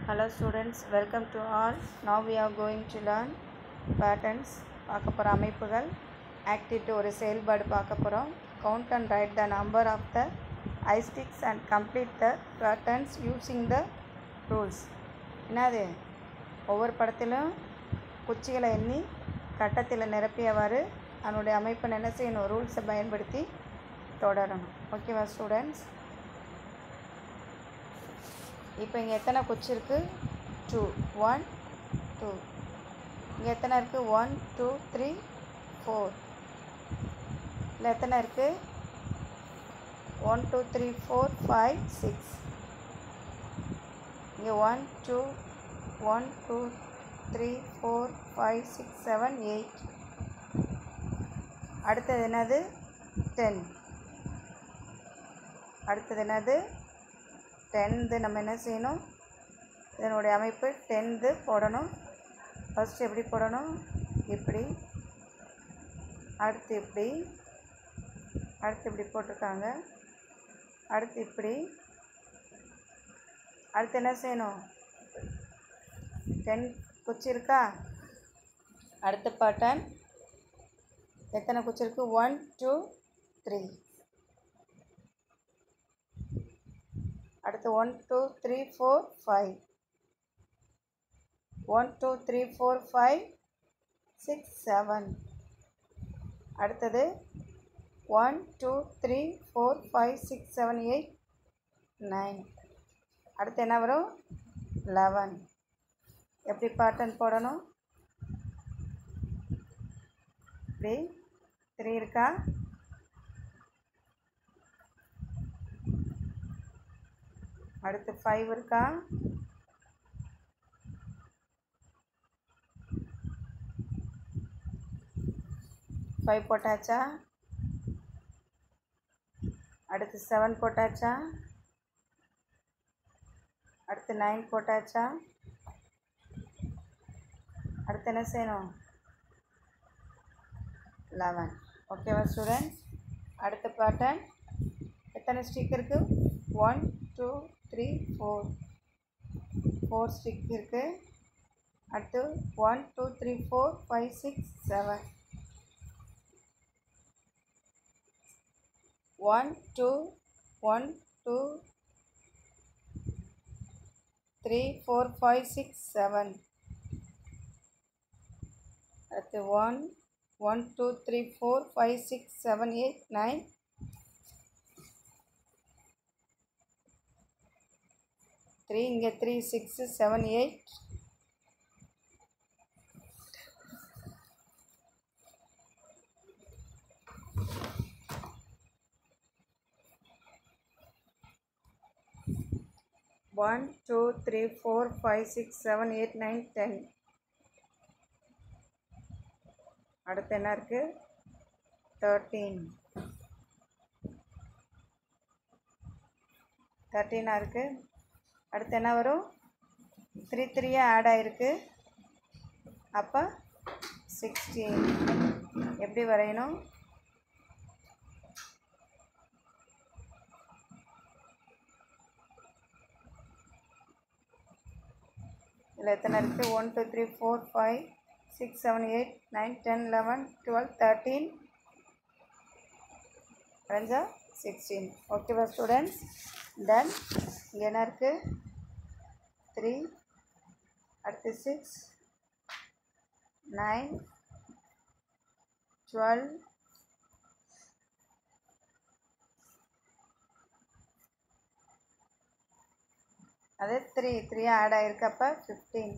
Hello students, welcome to all. Now we are going to learn patterns பார்க்க போகிற அமைப்புகள் activity ஒரு செயல்பாடு பார்க்க போகிறோம் count and write the number of the ice sticks and complete the patterns using the rules என்னது ஒவ்வொரு படத்திலும் குச்சிகளை எண்ணி கட்டத்தில் நிரப்பியவாறு அதனுடைய அமைப்பை என்ன செய்யணும் ரூல்ஸை பயன்படுத்தி தொடரணும் ஓகேவா ஸ்டூடெண்ட்ஸ் இப்போ இங்கே எத்தனை குச்சி இருக்குது டூ ஒன் டூ இங்கே எத்தனை இருக்குது ஒன் டூ த்ரீ ஃபோர் இல்லை எத்தனை இருக்குது one two three four five six இங்கே one two one two three four five six seven eight அடுத்தது என்னது டென் அடுத்தது என்னது டென்த்து நம்ம என்ன செய்யணும் இதனுடைய அமைப்பு டென்த்து போடணும் ஃபஸ்ட்டு எப்படி போடணும் இப்படி அடுத்து இப்படி அடுத்து இப்படி போட்டிருக்காங்க அடுத்து இப்படி அடுத்து என்ன செய்யணும் டென் குச்சி இருக்கா அடுத்த பாட்டன் எத்தனை குச்சி இருக்குது ஒன் டூ த்ரீ அடுத்து one two three four five one two three four five six seven அடுத்தது one two three four five six seven eight nine அடுத்து என்ன வரும் லெவன் எப்படி பாட்டன் போடணும் இப்படி த்ரீ இருக்கா அடுத்து ஃபைவ் இருக்கா ஃபைவ் போட்டாச்சா அடுத்து செவன் போட்டாச்சா அடுத்து நைன் போட்டாச்சா அடுத்து என்ன செய்யணும் லெவன் ஓகேவா ஸ்டூடெண்ட்ஸ் அடுத்த பேட்டர்ன் எத்தனை ஸ்டிக் இருக்குது one two three four four stick இருக்குது அடுத்து one two three four five six seven one two one two three four five six seven அடுத்து one one two three four five six seven eight nine three இங்கே three six seven eight one two three four five six seven eight nine ten அடுத்து என்ன இருக்குது thirteen தேர்ட்டீனாக இருக்குது அடுத்து என்ன வரும் three த்ரீயாக ஆட் ஆகிருக்கு அப்போ சிக்ஸ்டீன் எப்படி வரையணும் இதில் எத்தனை இருக்குது one two three four five six seven eight nine ten eleven twelve thirteen வரைஞ்சா சிக்ஸ்டீன் ஓகேவா ஸ்டூடெண்ட்ஸ் தென் இங்கே என்ன இருக்குது த்ரீ அடுத்து சிக்ஸ் நைன் டுவெல் அது த்ரீ த்ரீ ஆட் ஆகிருக்கு அப்போ ஃபிஃப்டீன்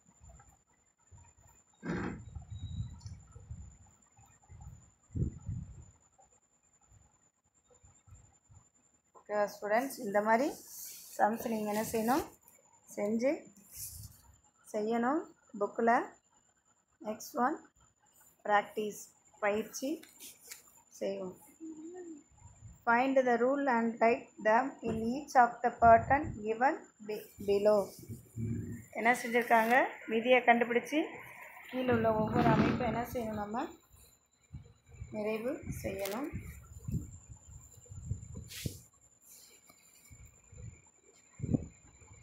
ஓகேவா ஸ்டூடெண்ட்ஸ் இந்த மாதிரி சம்ஸ் நீங்கள் என்ன செய்யணும் செஞ்சு செய்யணும் புக்கில் நெக்ஸ்ட் ஒன் ப்ராக்டிஸ் பயிற்சி செய்வோம் find the rule and write them in each of the pattern given பி பிலோ என்ன செஞ்சுருக்காங்க விதியை கண்டுபிடிச்சி கீழே உள்ள ஒவ்வொரு அமைப்பும் என்ன செய்யணும் நம்ம நிறைவு செய்யணும்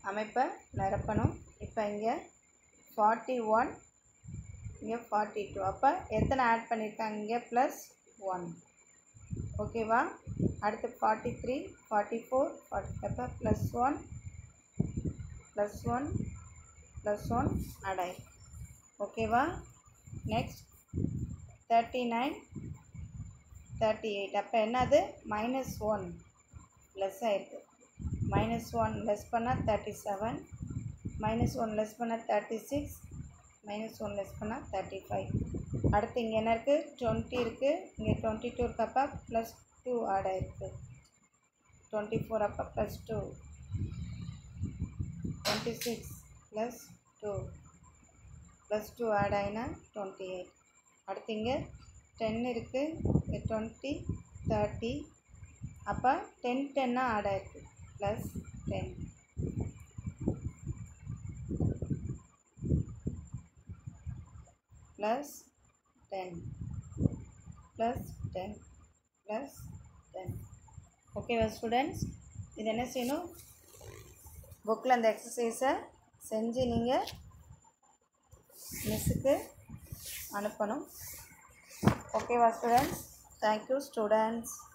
அமைப்பை நிரப்பணும் இப்போ இங்கே ஃபார்ட்டி ஒன் இங்கே ஃபார்ட்டி டூ அப்போ எத்தனை ஆட் பண்ணியிருக்காங்க இங்கே ப்ளஸ் ஒன் ஓகேவா அடுத்து forty three forty four forty அப்போ plus one plus one plus one add ஆயிருக்கு ஓகேவா next thirty nine thirty eight அப்போ என்னது மைனஸ் ஒன் லெஸ் ஆயிருக்கு மைனஸ் ஒன் லெஸ் பண்ணால் thirty seven minus one less பண்ணால் thirty six minus one less பண்ணால் thirty five அடுத்து இங்கே என்ன இருக்குது டுவெண்ட்டி இருக்குது இங்கே டுவெண்ட்டி டூ இருக்கப்போ ப்ளஸ் டூ ஆட் ஆயிருக்கு டுவெண்ட்டி ஃபோர் அப்போ plus two twenty six plus two plus two add ஆகினா டுவெண்ட்டி எயிட் அடுத்து இங்கே டென் இருக்குது இங்கே டுவெண்ட்டி தேர்ட்டி அப்போ டென் டென்னாக ஆட் ஆயிருக்கு plus ten plus ten plus ten plus ten ஓகேவா ஸ்டூடெண்ட்ஸ் இது என்ன செய்யணும் புக்கில் அந்த எக்ஸசைஸை செஞ்சு நீங்கள் மிஸ்ஸுக்கு அனுப்பணும் ஓகேவா ஸ்டூடெண்ட்ஸ் தேங்க்யூ ஸ்டூடெண்ட்ஸ்